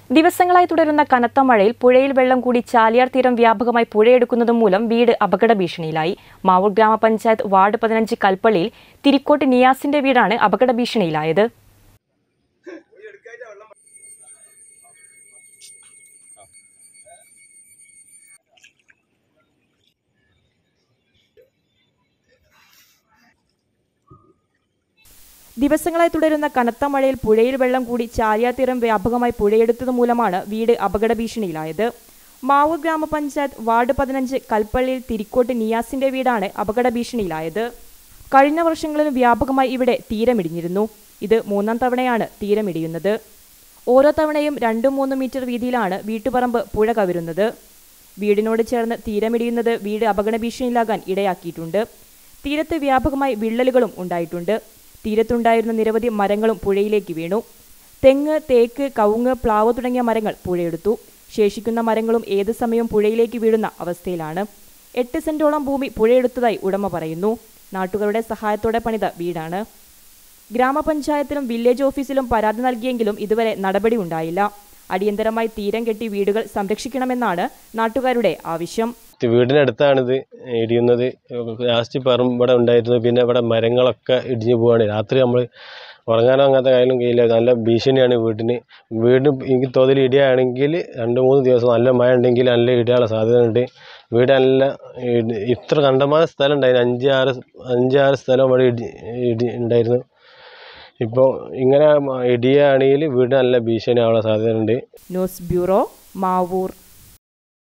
ദിവസങ്ങളായി തുടരുന്ന കനത്ത മഴയിൽ പുഴയിൽ വെള്ളം കൂടി ചാലിയാർ തീരം വ്യാപകമായി പുഴയെടുക്കുന്നത് മൂലം വീട് അപകട ഭീഷണിയിലായി മാവൂർ ഗ്രാമപഞ്ചായത്ത് വാർഡ് പതിനഞ്ച് കൽപ്പള്ളിയിൽ തിരിക്കോട്ട് നിയാസിന്റെ വീടാണ് അപകട ഭീഷണിയിലായത് ദിവസങ്ങളായി തുടരുന്ന കനത്ത മഴയിൽ പുഴയിൽ വെള്ളം കൂടി ചാലിയാർ തീരം വ്യാപകമായി പുഴയെടുത്തത് മൂലമാണ് വീട് അപകട ഭീഷണിയിലായത് മാവൂർ ഗ്രാമപഞ്ചായത്ത് വാർഡ് പതിനഞ്ച് കൽപ്പള്ളിയിൽ തിരിക്കോട്ട് നിയാസിന്റെ വീടാണ് അപകട ഭീഷണിയിലായത് കഴിഞ്ഞ വർഷങ്ങളിലും വ്യാപകമായി ഇവിടെ തീരമിടിഞ്ഞിരുന്നു ഇത് മൂന്നാം തവണയാണ് തീരമിടിയുന്നത് ഓരോ തവണയും രണ്ടും മൂന്നും മീറ്റർ വീതിയിലാണ് വീട്ടുപറമ്പ് പുഴ കവരുന്നത് വീടിനോട് ചേർന്ന് തീരമിടിയുന്നത് വീട് അപകട ഭീഷണിയിലാകാൻ ഇടയാക്കിയിട്ടുണ്ട് തീരത്ത് വ്യാപകമായി വിള്ളലുകളും ഉണ്ടായിട്ടുണ്ട് തീരത്തുണ്ടായിരുന്ന നിരവധി മരങ്ങളും പുഴയിലേക്ക് വീണു തെങ്ങ് തേക്ക് കവുങ്ങ് പ്ലാവ് തുടങ്ങിയ മരങ്ങൾ പുഴയെടുത്തു ശേഷിക്കുന്ന മരങ്ങളും ഏത് സമയവും പുഴയിലേക്ക് വീഴുന്ന അവസ്ഥയിലാണ് എട്ട് സെന്റോളം ഭൂമി പുഴയെടുത്തതായി ഉടമ പറയുന്നു നാട്ടുകാരുടെ സഹായത്തോടെ പണിത വീടാണ് ഗ്രാമപഞ്ചായത്തിലും വില്ലേജ് ഓഫീസിലും പരാതി നൽകിയെങ്കിലും ഇതുവരെ നടപടി ഉണ്ടായില്ല അടിയന്തരമായി തീരം കെട്ടി വീടുകൾ സംരക്ഷിക്കണമെന്നാണ് നാട്ടുകാരുടെ ആവശ്യം വീടിനടുത്താണിത് ഇടിയുന്നത് ലാസ്റ്റ് പറമ്പ് ഇവിടെ ഉണ്ടായിരുന്നു പിന്നെ ഇവിടെ മരങ്ങളൊക്കെ ഇടിഞ്ഞു പോവാണ് രാത്രി നമ്മൾ ഉറങ്ങാനോ അങ്ങനത്തെ കാര്യം കഴിയില്ല നല്ല ഭീഷണിയാണ് വീടിന് വീട് എനിക്ക് തോതിൽ ഇടിയാണെങ്കിൽ രണ്ട് മൂന്ന് ദിവസം നല്ല മഴ ഉണ്ടെങ്കിൽ നല്ല ഇടിയാനുള്ള സാധ്യത ഉണ്ട് വീട് നല്ല ഇടി- ഇത്ര കണ്ടമാന സ്ഥലം ഉണ്ടായിരുന്നു അഞ്ച് ആറ് അഞ്ചാറ് സ്ഥലം ഇവിടെ ഇടി ഇടി ഉണ്ടായിരുന്നു ഇപ്പോൾ ഇങ്ങനെ ഇടിയാണെങ്കിൽ വീട് നല്ല ഭീഷണിയാവാനുള്ള സാധ്യത ഉണ്ട് ന്യൂസ് ബ്യൂറോ മാവൂർ